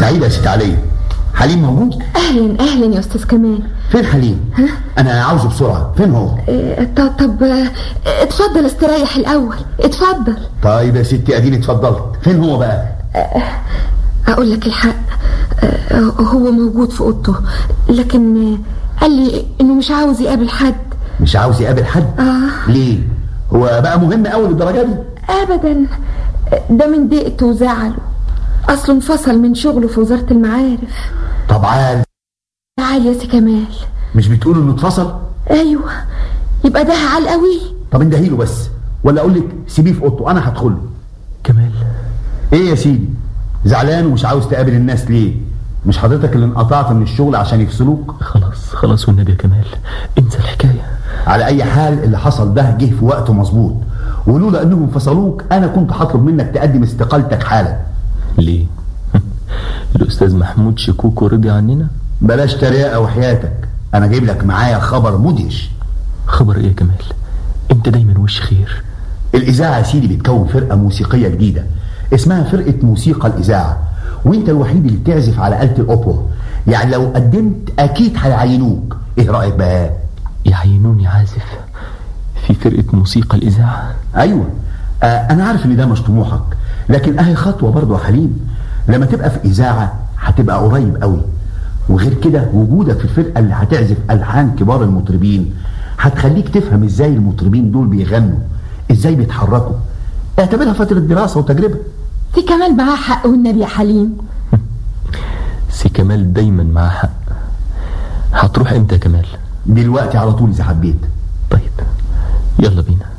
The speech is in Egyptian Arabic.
سعيدة يا ست علي حليم موجود اهلا اهلا يا استاذ كمال فين حليم انا عاوزه بسرعة فين هو آه، طب طب آه، اتفضل استريح الاول اتفضل طيب يا ستي اديني اتفضلت فين هو بقى اقول لك الحق آه، هو موجود في اوضته لكن آه، قال لي انه مش عاوز يقابل حد مش عاوز يقابل حد آه. ليه هو بقى مهم قوي للدرجة دي ابدا ده من ضيقته وزعله اصله انفصل من شغله في وزارة المعارف طب عال تعال يا سي كمال مش بتقول انه اتفصل ايوه يبقى ده عال قوي طب اندهيله بس ولا اقول لك سيبيه في اوضته انا هدخله كمال ايه يا سيدي زعلان ومش عاوز تقابل الناس ليه مش حضرتك اللي انقطعت من الشغل عشان يفصلوك خلاص خلاص والنبي يا كمال انسى الحكاية على اي حال اللي حصل ده جه في وقته مظبوط ولولا انهم فصلوك انا كنت هطلب منك تقدم استقالتك حالا ليه الأستاذ محمود شكوكو رضي عننا بلاش تريقه وحياتك انا جايب لك معايا خبر مدهش خبر ايه يا كمال انت دايما وش خير الاذاعه يا سيدي بتكون فرقه موسيقيه جديده اسمها فرقه موسيقى الاذاعه وانت الوحيد اللي بتعزف على آلة الأوبرا يعني لو قدمت اكيد هيعينوك ايه رايك بقى يعينوني عازف في فرقة موسيقى الإذاعة ايوه آه انا عارف ان ده مش طموحك لكن اهي خطوه برضه يا حليم لما تبقى في اذاعه هتبقى قريب قوي وغير كده وجودك في الفرقه اللي هتعزف الحان كبار المطربين هتخليك تفهم ازاي المطربين دول بيغنوا ازاي بيتحركوا اعتبرها فتره دراسه وتجربه سي كمال معاه حق والنبي يا حليم سي كمال دايما معاه حق هتروح امتى يا كمال دلوقتي على طول اذا حبيت طيب يلا بينا